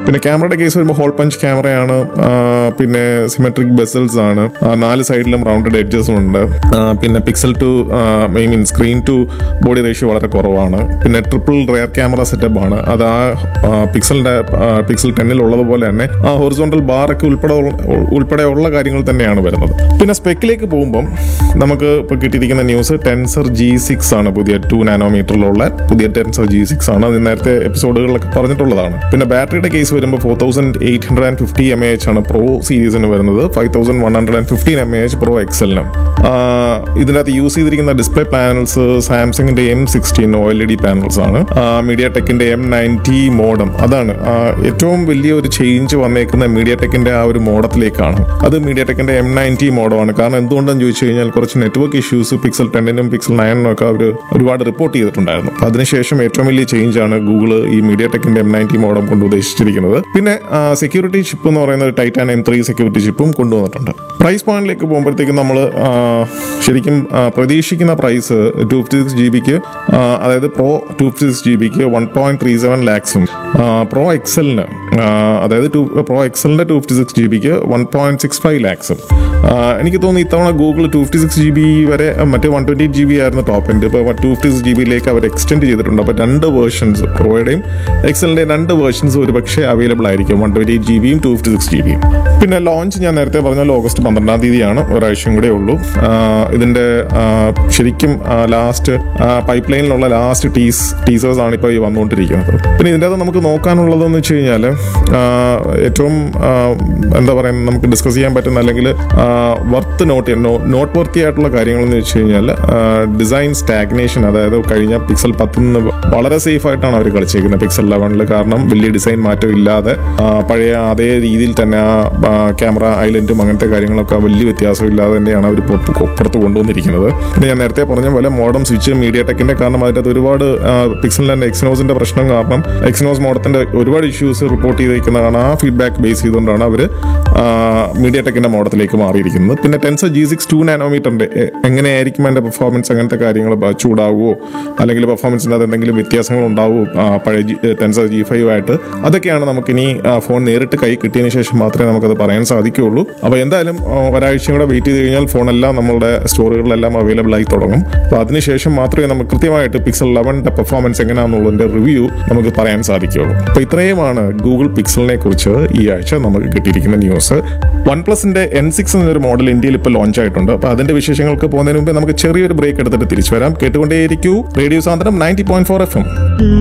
പിന്നെ ക്യാമറയുടെ കേസ് വരുമ്പോൾ ഹോൾ പഞ്ച് ക്യാമറയാണ് ആ, പിന്നെ സിമെട്രിക് ബെസൽസ് ആണ് ആ, നാല് സൈഡിലും റൗണ്ടഡ് എഡ്ജസും ഉണ്ട് ആ, പിന്നെ Pixel two I mean screen to body ratio വളരെ കുറവാണ് പിന്നെ ട്രിപ്പിൾ റെയർ ക്യാമറ സെറ്റപ്പ് ആണ് അത് ആ പിക്സലിന്റെ പിക്സൽ ടെന്നിൽ ഉള്ളതുപോലെ തന്നെ ആ ഹൊറിസോണ്ടൽ ബാർ ഒക്കെ ഉൾപ്പെടെ ഉൾ- ഉൾപ്പെടെയുള്ള കാര്യങ്ങൾ തന്നെയാണ് വരുന്നത് പിന്നെ സ്പെക്കിലേക്ക് പോകുമ്പം നമുക്ക് ഇപ്പോൾ കിട്ടിയിരിക്കുന്ന ന്യൂസ് ടെൻസർ ജി സിക്സ് ആണ് പുതിയ ടു നാനോമീറ്ററിലുള്ള പുതിയ ടെൻസർ ജി സിക്സ് ആണ് അത് നേരത്തെ എപ്പിസോഡുകളിലൊക്കെ പറഞ്ഞിട്ടുള്ളതാണ് പിന്നെ ബാറ്ററിയുടെ കേസ് വരുമ്പോൾ four thousand eight hundred and fifty M A H ആണ് പ്രോ സീരീസിന് വരുന്നത് five thousand one hundred and fifteen M A H pro എക്സലിനും ഇതിനകത്ത് യൂസ് ചെയ്തിരിക്കുന്ന ഡിസ്പ്ലേ പാനൽസ് സാംസങ്ങിന്റെ M sixteen O L E D panels ആണ് media ടെക്കിന്റെ M ninety modem അതാണ് ആ, ഏറ്റവും വലിയ ഒരു ചേഞ്ച് വന്നേക്കുന്ന മീഡിയ ടെക്കിന്റെ ആ ഒരു മോഡത്തിലേക്കാണ് അത് മീഡിയ ടെക്കിന്റെ എം നയൻറ്റി മോഡമാണ് കാരണം എന്തുകൊണ്ടെന്ന് ചോദിച്ചു കഴിഞ്ഞാൽ കുറച്ച് നെറ്റ്വർക്ക് ഇഷ്യൂസ് പിക്സൽ ടെന്നിനും പിക്സൽ നയനിനും ഒക്കെ അവർ ഒരുപാട് റിപ്പോർട്ട് ചെയ്തിട്ടുണ്ടായിരുന്നു അപ്പൊ അതിനുശേഷം ഏറ്റവും വലിയ ചേഞ്ച് ആണ് ഗൂഗിൾ ഈ മീഡിയ ടെക്കിന്റെ എം നയൻറ്റി മോഡം കൊണ്ട് ഉദ്ദേശിച്ചിരിക്കുന്നത് പിന്നെ സെക്യൂരിറ്റി ചിപ്പ് എന്ന് പറയുന്ന ഒരു ടൈറ്റാൻ എം ത്രീ സെക്യൂരിറ്റി ചിപ്പും കൊണ്ടുവന്നിട്ടുണ്ട് പ്രൈസ് പോയിന്റിലേക്ക് പോകുമ്പോഴത്തേക്കും നമ്മൾ ശരിക്കും ആ, പ്രതീക്ഷിക്കുന്ന price two fifty six G ബിക്ക് അതായത് pro two fifty six G ബിക്ക് വൺ പോയിന്റ് ത്രീ സെവൻ ലാക്സും പ്രോ എക്സലിന് അതായത് ടു പ്രോ എക്സലിന്റെ ടു ഫിഫ്റ്റി സിക്സ് ജി ബിക്ക് വൺ പോയിന്റ് സിക്സ് ഫൈവ് ലാക്സും എനിക്ക് തോന്നുന്നു ഇത്തവണ Google two fifty six G B വരെ ആ, മറ്റേ വൺ ട്വന്റി ജി ബി ആയിരുന്നു ടോപ്പ് എൻഡ് ഇപ്പോൾ ടു ഫിഫ്റ്റി സിക്സ് ജി ബിയിലേക്ക് അവർ എക്സ്റ്റെൻഡ് ചെയ്തിട്ടുണ്ട് അപ്പോൾ രണ്ട് വേർഷൻസ് പ്രോയുടെയും എക്സലിന്റെയും രണ്ട് വേർഷൻസ് ഒരു പക്ഷേ അവൈലബിൾ ആയിരിക്കും വൺ ട്വന്റി ജി ബിയും ടു ഫിഫ്റ്റി സിക്സ് ജി ബിയും പിന്നെ ലോഞ്ച് ഞാൻ നേരത്തെ പറഞ്ഞ ഓഗസ്റ്റ് പന്ത്രണ്ടാം തീയതിയാണ് ഒരാഴ്ചയും കൂടെ ഉള്ളൂ ആ, ഇതിന്റെ ആ, ശരിക്കും ലാസ്റ്റ് പൈപ്പ് ലൈനിലുള്ള ലാസ്റ്റ് ടീസ് ടീസേഴ്സ് ആണ് ഇപ്പോൾ ഈ വന്നുകൊണ്ടിരിക്കുന്നത് പിന്നെ ഇതിൻ്റെ അകത്ത് നമുക്ക് നോക്കാനുള്ളതെന്ന് വെച്ച് കഴിഞ്ഞാൽ ഏറ്റവും ആ, എന്താ പറയുക നമുക്ക് ഡിസ്കസ് ചെയ്യാൻ പറ്റുന്ന അല്ലെങ്കിൽ വർത്ത് നോട്ട് നോട്ട് വർത്തി ആയിട്ടുള്ള കാര്യങ്ങളെന്ന് വെച്ച് കഴിഞ്ഞാൽ ഡിസൈൻ സ്റ്റാഗ്നേഷൻ അതായത് കഴിഞ്ഞ പിക്സൽ പത്തുനിന്ന് വളരെ സേഫ് ആയിട്ടാണ് അവർ കളിച്ചേക്കുന്നത് പിക്സൽ ലെവനിൽ കാരണം വലിയ ഡിസൈൻ മാറ്റം ഇല്ലാതെ ആ, പഴയ അതേ രീതിയിൽ തന്നെ ആ ക്യാമറ ഐലൻഡും അങ്ങനത്തെ കാര്യങ്ങളൊക്കെ വലിയ വ്യത്യാസമില്ലാതെ തന്നെയാണ് അവർ പുറത്ത് കൊണ്ടുവന്നിരിക്കുന്നത് പിന്നെ ഞാൻ നേരത്തെ പറഞ്ഞ പോലെ മോഡം സ്വിച്ച് മീഡിയ ടെക്കിന്റെ കാരണം അതിൻ്റെ അകത്ത് ഒരുപാട് പിക്സൽ ആൻഡ് എക്സിനോസിന്റെ പ്രശ്നം കാരണം എക്സിനോസ് മോഡത്തിന്റെ ഒരുപാട് ഇഷ്യൂസ് റിപ്പോർട്ട് ചെയ്തിരിക്കുന്നതാണ് ആ ഫീഡ്ബാക്ക് ബേസ് ചെയ്തുകൊണ്ടാണ് അവർ മീഡിയ ടെക്കിന്റെ മോഡത്തിലേക്ക് മാറിയിരിക്കുന്നത് പിന്നെ ടെൻസർ ജി സിക്സ് ടു നാനോമീറ്ററിന്റെ എങ്ങനെയായിരിക്കും അതിന്റെ പെർഫോമൻസ് അങ്ങനത്തെ കാര്യങ്ങൾ ബ- ചൂടാവുമോ അല്ലെങ്കിൽ പെർഫോമൻസിൻ്റെ അത് എന്തെങ്കിലും വ്യത്യാസങ്ങൾ ഉണ്ടാവുമോ ആ, പഴയ ജി ടെൻസർ ജി ഫൈവ് ആയിട്ട് അതൊക്കെയാണ് നമുക്കിനി ആ, ഫോൺ നേരിട്ട് കൈ കിട്ടിയതിന് ശേഷം മാത്രമേ നമുക്കത് പറയാൻ സാധിക്കുകയുള്ളൂ അപ്പോൾ എന്തായാലും ആ, ഒരാഴ്ചയും കൂടെ വെയിറ്റ് ചെയ്ത് കഴിഞ്ഞാൽ ഫോണെല്ലാം നമ്മളുടെ സ്റ്റോറുകളിലെല്ലാം അവൈലബിൾ ആയി തുടങ്ങും അപ്പോൾ അതിനുശേഷം മാത്രമേ നമുക്ക് കൃത്യമായിട്ട് പിക്സൽ ലെവൻ്റെ പെർഫോമൻസ് എങ്ങനെയാണെന്നുള്ളതിന്റെ റിവ്യൂ നമുക്ക് പറയാൻ സാധിക്കുകയുള്ളൂ അപ്പോൾ ഇത്രയുമാണ് ഗൂഗിൾ പിക്സലിനെ കുറിച്ച് ഈ ആഴ്ച നമുക്ക് കിട്ടിയിരിക്കുന്ന ന്യൂസ് വൺ പ്ലസിന്റെ എൻ സിക്സ് എന്നൊരു മോഡൽ ഇന്ത്യയിൽ ഇപ്പോൾ ലോഞ്ച് ആയിട്ടുണ്ട് അപ്പോൾ അതിന്റെ വിശേഷങ്ങൾക്ക് പോകുന്നതിന് മുമ്പ് നമുക്ക് ചെറിയൊരു ബ്രേക്ക് എടുത്തിട്ട് തിരിച്ചു വരാം കേട്ടുകൊണ്ടേയിരിക്കൂ radio Sandram ninety point four F M